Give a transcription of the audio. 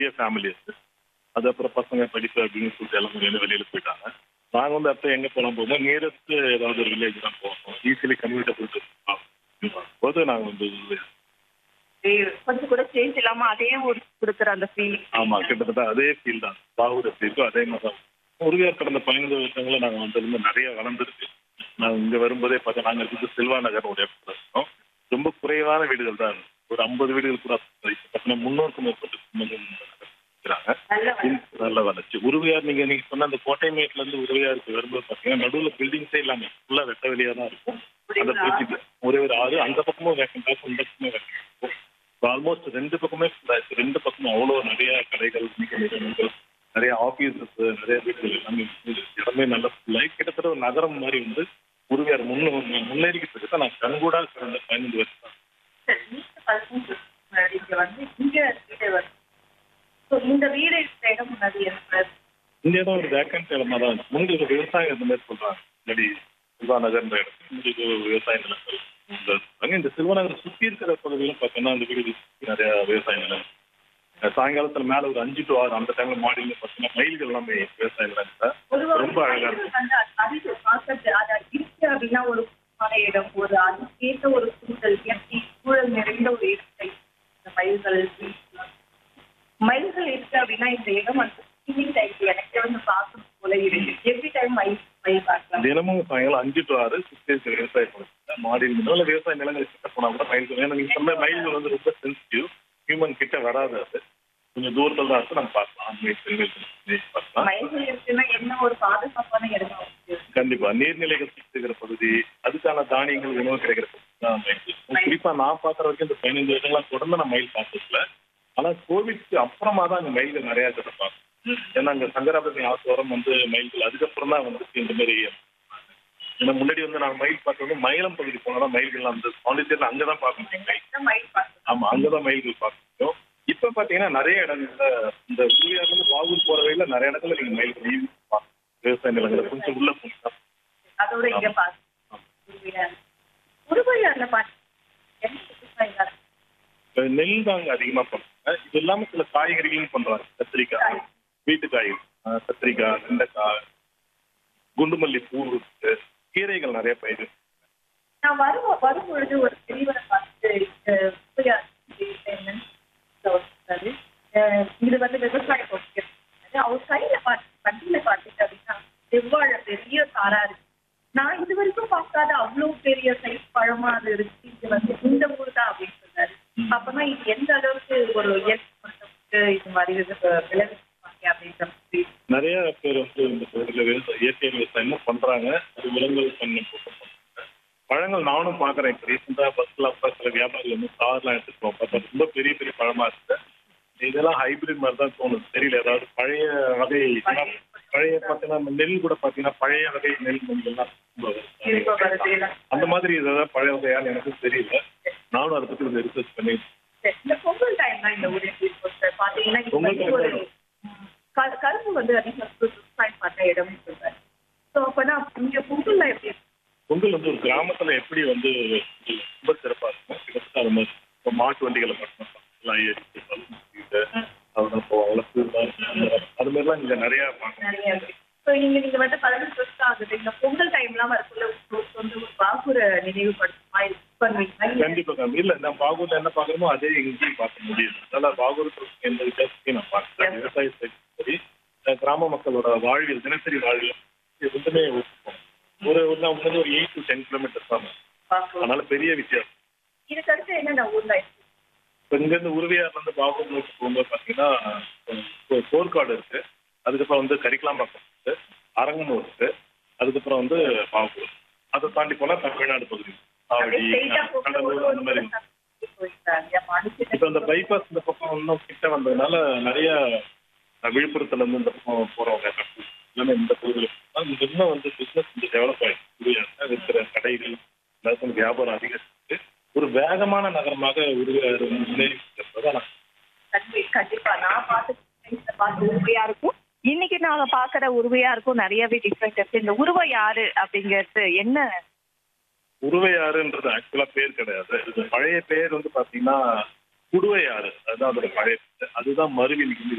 பெரிய ஃபேமிலி இருக்கு அது அப்புறம் பசங்க படிப்பு அப்படின்னு சொல்லிட்டு எல்லாம் வெளியில வெளியில போயிட்டாங்க நாங்க வந்து அப்போ எங்க போலாம் போகும்போது நியரஸ்ட் ஏதாவது ஒரு வில்லேஜ் தான் போகணும் ஈஸிலி கம்யூனிகபிள் போது நாங்க வந்து கொஞ்சம் கூட சேஞ்ச் இல்லாம அதே ஒரு கொடுக்குற அந்த ஃபீல் ஆமா கிட்டத்தட்ட அதே ஃபீல் தான் பாகூர் எப்படி இருக்கோ அதே மாதிரி தான் உறுதியாக கடந்த பதினைந்து வருஷங்கள நாங்க வந்திருந்து நிறைய வளர்ந்துருக்கு நாங்க இங்க வரும்போதே பார்த்தா நாங்க இருக்கிறது செல்வா நகர் ஒரு இடத்துல இருக்கோம் ரொம்ப குறைவான வீடுகள் தான் இருக்கு. ஒரு ஐம்பது வீடுகள் கூட பார்த்தீங்கன்னா முன்னூறுக்கும் மேற்பட்ட குடும்பங்கள் இருக்கிறாங்க நல்ல இந்த நல்ல வளர்ச்சி உருவையார் நீங்க நீங்க சொன்ன அந்த கோட்டைமேட்ல இருந்து உருவையாருக்கு வரும்போது பாத்தீங்கன்னா நடுவுல பில்டிங்ஸே இல்லாம ஃபுல்லா வெட்ட வெளியா தான் இருக்கும் அந்த பிரிட்ஜுக்கு ஒரே ஒரு ஆறு அந்த பக்கமும் வேக்கண்டா இந்த பக்கமும் வேக்கண்ட் ஆல்மோஸ்ட் ரெண்டு பக்கமே full ஆயிடுச்சு ரெண்டு பக்கமும் அவ்வளோ நிறைய கடைகள் மிக நிறுவனங்கள் நிறைய ஆபீசஸ் நிறைய வீடுகள் எல்லாமே இருக்கு. இடமே நல்ல ஃபுல்லாகி கிட்டத்தட்ட ஒரு நகரம் மாதிரி வந்து உருவையார் முன்ன முன்னேறிக்கிட்டு இருக்கு நான் கண்கூடா கடந்த பதினஞ்சு வருஷம் தான். சரி, நீங்க பதினஞ்சு வருஷத்துக்கு முன்னாடி இங்க வந்து இங்க வீடு வந்து So, இந்த வீடு இருக்கிற இடம் முன்னாடி என்ன இந்த இடம் ஒரு வேக்கன்ட் இடமா தான் இருக்கு முன்னாடி ஒரு விவசாயம் இந்த மாதிரி சொல்றாங்க முன்னாடி சில்வா நகர்ன்ற இடத்துல முன்னாடி இது ஒரு விவசாய நிலங்கள் இந்த சொல்றாங்க. இந்த சில்வா நகர் சுத்தி இருக்கிற பகுதியிலும் பார்த்தீங்கன்னா அந்த வீடு சுத்தி நிறைய விவசாய நிலம் அஹ் சாயங்காலத்துல மேல ஒரு அஞ்சு டு ஆறு அந்த டைம்ல மாடியில பார்த்தீங்கன்னா மயில்கள் எல்லாமே விவசாய நிலம் சார் ஒரு ரொம்ப அழகா இருக்கும் வந்து அதிக பார்க்கறது அது இருக்கு அப்படின்னா ஒரு சுத்தமான இடம் ஒரு அதுக்கேற்ற ஒரு சூழல் இயற்கை சூழல் நிறைந்த ஒரு இடத்தை இந்த மயில்கள் மயில்கள் இருக்கு அப்படின்னா இந்த இடம் வந்து ஈவினிங் டைம் எனக்கு வந்து பார்க்கணும் போல இருக்கு எவ்ரி டைம் மயில் மயில் பார்க்கலாம் தினமும் சாயங்காலம் அஞ்சு டு ஆறு சுத்தி இருக்கிற விவசாய நிலம் மாடியில் நிலம் விவசாய நிலங்கள் கிட்ட போனா கூட மயில்கள் ஏன்னா நீங்க சொன்ன மயில்கள் வந்து ரொம்ப சென்சிட்டிவ் ஹியூமன் கிட்ட வராது அது கொஞ்சம் தூரத்துல தான் இருக்கு நம்ம பார்க்கலாம் அந்த மயில்கள் பார்க்கலாம் மயில்கள் இருக்குன்னா என்ன ஒரு பாதுகாப்பான இடமா இருக்கு கண்டிப்பா நீர்நிலைகள் சுத்தி இருக்கிற பகுதி அதுக்கான தானியங்கள் உணவு கிடைக்கிற பகுதி தான் மயில் குறிப்பா நான் பாக்குற வரைக்கும் இந்த பதினைந்து வருடங்களா தொடர்ந்து நான் மயில் பார்த்ததில்ல ஆனா கோவிட்க்கு அப்புறமா தான் அங்க மயில்கள் நிறைய கிடைப்பாங்க ஏன்னா அங்க சங்கராபதி ஆத்தோரம் வந்து மயில்கள் அதுக்கப்புறம் தான் வந்து இந்த மாதிரி ஏன்னா முன்னாடி வந்து நான் மயில் பார்த்து வந்து மயிலம் பகுதி போனாதான் மயில்கள் அந்த பாண்டிச்சேரியில் அங்கதான் பார்க்க முடியும் மயில் இந்த மயில் பார்க்கலாம் ஆமா அங்கதான் மயில்கள் பார்க்க முடியும் இப்ப பாத்தீங்கன்னா நிறைய இடங்கள்ல இந்த ஊழியர்ல இருந்து பாகூர் போற வழியில நிறைய இடங்கள்ல நீங்க மயில்கள் ஈவி பார்க்கலாம் விவசாய நிலங்களை கொஞ்சம் உள்ள போனீங்கன்னா அதோட இங்க பார்க்கலாம் உருவையார்ல பாட்டு என்ன விவசாயிகள் இப்ப நெல் தாங்க அதிகமா பண்றாங்க இது இல்லாம சில காய்கறிகளும் பண்றாங்க கத்திரிக்காய் வீட்டு காய்கறி அஹ் கத்திரிக்காய் வெண்டைக்காய் குண்டுமல்லி பூ இருக்கு கீரைகள் நிறைய பயிர் நான் வரும் வரும் பொழுது ஒரு பெரியவரை பார்த்து அஹ், உருவையார் வீட்டுல என்னன்னு சொல்றாரு. அஹ், இது வந்து விவசாய பகுதி அவர் கையில பார்த்து வண்டியில பார்த்துட்டு அப்படின்னா செவ்வாழை பெரிய தாரா இருக்கு நான் இது வரைக்கும் பார்க்காத அவ்வளவு பெரிய சைஸ் பழமா அது இருக்கு இது வந்து இந்த ஊர் தான் அப்படின்னு சொன்னாரு அப்பனா இது எந்த அளவுக்கு ஒரு இயற்கை மருத்துவத்துக்கு இது மாதிரி இது விளைவிச்சிருப்பாங்க அப்படின்ற மாதிரி நிறைய பேர் வந்து இந்த பகுதியில் விவசாய இயற்கை விவசாயம் பண்றாங்க அது விலங்குகள் பண்ணி போட்டு பண்றாங்க பழங்கள் நானும் பாக்குறேன் இப்போ ரீசெண்டா பஸ்ல அப்ப சில வியாபாரிகள் வந்து கார்லாம் எடுத்துட்டு போவோம் பார்த்தா ரொம்ப பெரிய பெரிய பழமா இருக்கு இதெல்லாம் ஹைபிரிட் மாதிரி தான் தோணுது தெரியல ஏதாவது பழைய வகை ஏன்னா பழைய பார்த்தீங்கன்னா இந்த நெல் கூட பார்த்தீங்கன்னா பழைய வகை நெல் மணிகள்லாம் இப்ப வருது எல்லாம். அந்த மாதிரி ஏதாவது பழைய வகையான்னு எனக்கு தெரியல நானும் அதை பத்தி கொஞ்சம் ரிசர்ச் பண்ணி சரி, இந்த பொங்கல் டைம் தான் இந்த ஊர் எப்படி இருக்கும் சார் பாத்தீங்கன்னா இது பொங்கல் வந்து time ஒரு தான். ம், க- கரும்பு வந்து அதிகம் விவசாயம் பண்ண இடம்னு சொல்றாரு ஸோ அப்பனா இங்க பொங்கல்ல எப்படி இருக்கும்? பொங்கல் வந்து ஒரு கிராமத்துல எப்படி வந்து ரொம்ப சிறப்பா இருக்கும் கிட்டத்தட்ட அது மாதிரி இப்போ மாட்டு வண்டிகளை மட்டும் எல்லாம் ஏறி பழுது அதெல்லாம் போவாங்க அது மாதிரிலாம் இங்க நிறைய பார்க்கணும் நிறைய இருக்கு ஸோ நீங்க நீங்க வந்து பதினஞ்சு வருஷம் ஆகுது இந்த பொங்கல் டைம்லாம் வரக்குள்ள உங்களுக்கு வந்து ஒரு பாகுர நினைவுபடுத்துமா இது பண்ணுவீங்களா இல்ல கண்டிப்பா கண்டிப்பா இல்ல நான் பாகூர்ல என்ன பாக்குறோமோ அதே இங்கேயும் பார்க்க முடியுது அதனால பாகூருக்கு எந்த வித்தியாசத்தையும் நான் பார்க்கிறேன் விவசாயத்தை சரி அஹ் கிராம மக்களோட வாழ்வியல் தினசரி வாழ்வியல் இது ரெண்டுமே ஒத்துப்போம். ஒரு ஒரு நான் முன்னாடி ஒரு எயிட் டு டென் கிலோமீட்டர்ஸ் தான் பாக்குறோம் அதனால பெரிய வித்தியாசம் இதுக்கு அடுத்து என்னென்ன ஊர்ல இருக்கு இப்போ இங்கேருந்து உருவியார்ல இருந்து பாகூர் நோக்கி போகும்போது பார்த்தீங்கன்னா அஹ், போர்க்காடு இருக்கு அதுக்கப்புறம் வந்து கரிக்கலாம்பாக்கம் இருக்கு அரங்கனூர் இருக்கு அதுக்கப்புறம் வந்து பாகூர் அதை தாண்டி போனா தமிழ்நாடு பகுதி ஆவடி அப்படியே straight ஆ அஹ், போகும்போது கடலூர் ஒரு அந்த மாதிரி ஊருக்கு போயிட்டாங்க. அப்ப அடுத்து இப்போ இந்த பைபாஸ் இந்த பக்கம் இன்னும் கிட்ட வந்ததுனால நிறைய அஹ், விழுப்புரத்துல இருந்து இந்த பக்கம் போறவங்க எல்லாமே இந்த பகுதியில் இங்க இன்னும் வந்து பிசினஸ் கொஞ்சம் டெவலப் ஆயிடுச்சு உருவியார்ல இருக்கிற கடைகள் எல்லாருக்கும் வியாபாரம் அதிகரிச்சு ஒரு வேகமான நகரமாக உருவியார் முன்னேறி இருக்கிறது ஆனா கண்டி- கண்டிப்பா நான் பார்த்து பார்த்து உருவையா இருக்கும் இன்னைக்கு நாங்க பாக்குற உருவையா இருக்கும் நிறையவே டிஃப்ரெண்ட் இருக்கு இந்த உருவ யாரு அப்படிங்கிறது என்ன உருவையாறுன்றது ஆக்சுவலா பேர் கிடையாது இது பழைய பேர் வந்து பாத்தீங்கன்னா குடுவை ஆறு அதுதான் அதோட பழைய பேரு. அதுதான் மருவி இன்னைக்கு வந்து